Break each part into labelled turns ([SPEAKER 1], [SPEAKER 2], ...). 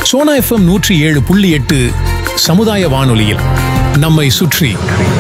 [SPEAKER 1] Sona FM நூற்றி ஏழு புள்ளி எட்டு சமுதாய வானொலியில் நம்மை சுற்றி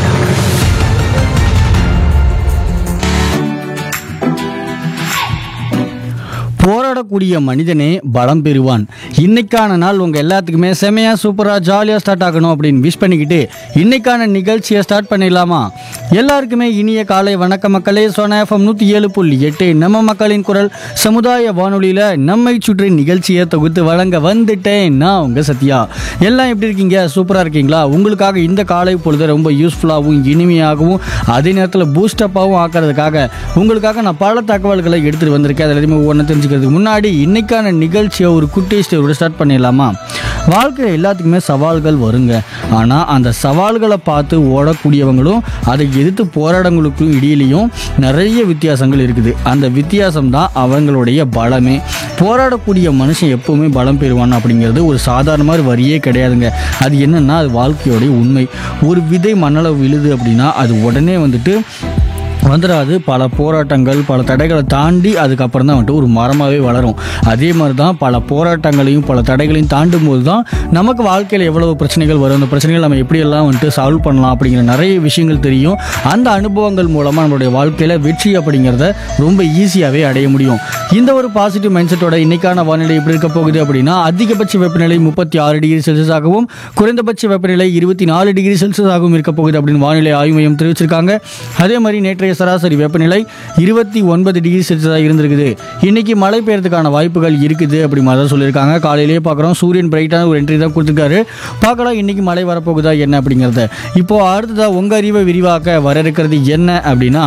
[SPEAKER 2] போராடக்கூடிய மனிதனே பலம் பெறுவான் இன்னைக்கான நாள் உங்கள் எல்லாத்துக்குமே செமையாக சூப்பராக ஜாலியாக ஸ்டார்ட் ஆகணும் அப்படின்னு விஷ் பண்ணிக்கிட்டு இன்னைக்கான நிகழ்ச்சியை ஸ்டார்ட் பண்ணிடலாமா எல்லாருக்குமே இனிய காலை வணக்க மக்களே சோனா எஃப்எம் நூற்றி ஏழு புள்ளி எட்டு நம்ம மக்களின் குரல் சமுதாய வானொலியில் நம்மை சுற்றி நிகழ்ச்சியை தொகுத்து வழங்க வந்துட்டேன் நான் உங்கள் சத்யா எல்லாம் எப்படி இருக்கீங்க சூப்பராக இருக்கீங்களா உங்களுக்காக இந்த காலை பொழுது ரொம்ப யூஸ்ஃபுல்லாகவும் இனிமையாகவும் அதே நேரத்தில் பூஸ்டப்பாகவும் ஆக்கிறதுக்காக உங்களுக்காக நான் பல தகவல்களை எடுத்துகிட்டு வந்திருக்கேன் அதில் எதுவுமே ஒன்று தெரிஞ்சுக்கிறதுக்கு முன்னாடி இன்னைக்கான நிகழ்ச்சியை ஒரு குட்டி ஸ்டோரியோட ஸ்டார்ட் பண்ணிடலாமா வாழ்க்கையில் எல்லாத்துக்குமே சவால்கள் வருங்க ஆனால் அந்த சவால்களை பார்த்து ஓடக்கூடியவங்களும் அதை எதிர்த்து போராடங்களுக்கும் இடையிலையும் நிறைய வித்தியாசங்கள் இருக்குது அந்த வித்தியாசம் தான் அவங்களுடைய பலமே போராடக்கூடிய மனுஷன் எப்பவுமே பலம் பெறுவான் அப்படிங்கிறது ஒரு சாதாரண வரியே கிடையாதுங்க அது என்னன்னா அது வாழ்க்கையோடைய உண்மை ஒரு விதை மண்ணளவு விழுது அப்படின்னா அது உடனே வந்துட்டு வந்துடாது பல போராட்டங்கள் பல தடைகளை தாண்டி அதுக்கப்புறம் தான் வந்துட்டு ஒரு மரமாகவே வளரும் அதே மாதிரி தான் பல போராட்டங்களையும் பல தடைகளையும் தாண்டும் போது தான் நமக்கு வாழ்க்கையில் எவ்வளவு பிரச்சனைகள் வரும் அந்த பிரச்சனைகள் நம்ம எப்படியெல்லாம் வந்துட்டு சால்வ் பண்ணலாம் அப்படிங்கிற நிறைய விஷயங்கள் தெரியும் அந்த அனுபவங்கள் மூலமாக நம்மளுடைய வாழ்க்கையில் வெற்றி அப்படிங்கிறத ரொம்ப ஈஸியாகவே அடைய முடியும் இந்த ஒரு பாசிட்டிவ் மைண்ட் செட்டோட இன்னைக்கான வானிலை எப்படி இருக்க போகுது அப்படின்னா அதிகபட்ச வெப்பநிலை முப்பத்தி ஆறு டிகிரி செல்சியஸாகவும் குறைந்தபட்ச வெப்பநிலை இருபத்தி நாலு டிகிரி செல்சியஸாகவும் இருக்க போகுது அப்படின்னு வானிலை ஆய்வு மையம் தெரிவிச்சிருக்காங்க அதே மாதிரி நேற்றைய சராசரி வெப்பநிலை இருபத்தி ஒன்பது டிகிரி செல்சியஸாக இருந்திருக்குது இன்னைக்கு மழை பெய்யறதுக்கான வாய்ப்புகள் இருக்குது அப்படி மாதிரி தான் சொல்லியிருக்காங்க காலையிலேயே பார்க்குறோம் சூரியன் பிரைட்டான ஒரு என்ட்ரி தான் கொடுத்துருக்காரு பார்க்கலாம் இன்னைக்கு மழை வரப்போகுதா என்ன அப்படிங்கிறத இப்போ அடுத்ததாக உங்கள் அறிவை விரிவாக்க வர இருக்கிறது என்ன அப்படின்னா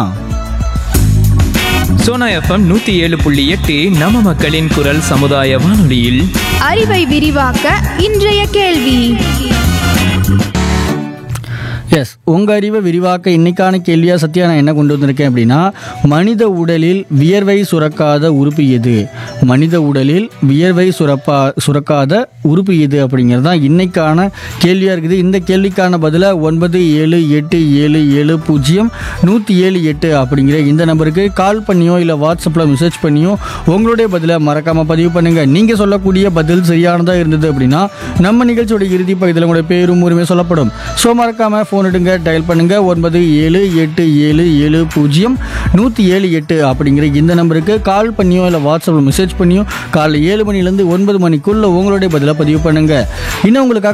[SPEAKER 3] சோனா எஃப்எம் நூத்தி ஏழு புள்ளி எட்டு நம்ம மக்களின் குரல் சமுதாய வானொலியில்
[SPEAKER 4] அறிவை விரிவாக்க இன்றைய கேள்வி
[SPEAKER 2] எஸ் உங்கள் அறிவை விரிவாக்க இன்னைக்கான கேள்வியாக சத்யா நான் என்ன கொண்டு வந்திருக்கேன் அப்படின்னா மனித உடலில் வியர்வை சுரக்காத உறுப்பு எது மனித உடலில் வியர்வை சுரப்பா சுரக்காத உறுப்பு எது அப்படிங்கிறது தான் இன்னைக்கான கேள்வியாக இருக்குது இந்த கேள்விக்கான பதிலை ஒன்பது ஏழு எட்டு ஏழு ஏழு பூஜ்ஜியம் நூற்றி ஏழு எட்டு அப்படிங்கிற இந்த நம்பருக்கு கால் பண்ணியோ இல்லை வாட்ஸ்அப்பில் மெசேஜ் பண்ணியோ உங்களுடைய பதிலை மறக்காமல் பதிவு பண்ணுங்கள் நீங்கள் சொல்லக்கூடிய பதில் சரியானதாக இருந்தது அப்படின்னா நம்ம நிகழ்ச்சியோட இறுதி பகுதியில் உங்களுடைய பேரும் உரிமை சொல்லப்படும் ஸோ மறக்காமல் ஃபோன் எடுங்க டயல் பண்ணுங்க ஒன்பது ஏழு எட்டு ஏழு ஏழு பூஜ்ஜியம் நூற்றி ஏழு எட்டு அப்படிங்கிற இந்த நம்பருக்கு கால் பண்ணியோ இல்லை வாட்ஸ்அப்பில் மெசேஜ் பண்ணியோ காலைல ஏழு மணிலேருந்து ஒன்பது மணிக்குள்ள உங்களுடைய பதிலை பதிவு பண்ணுங்க இன்னும் உங்களுக்காக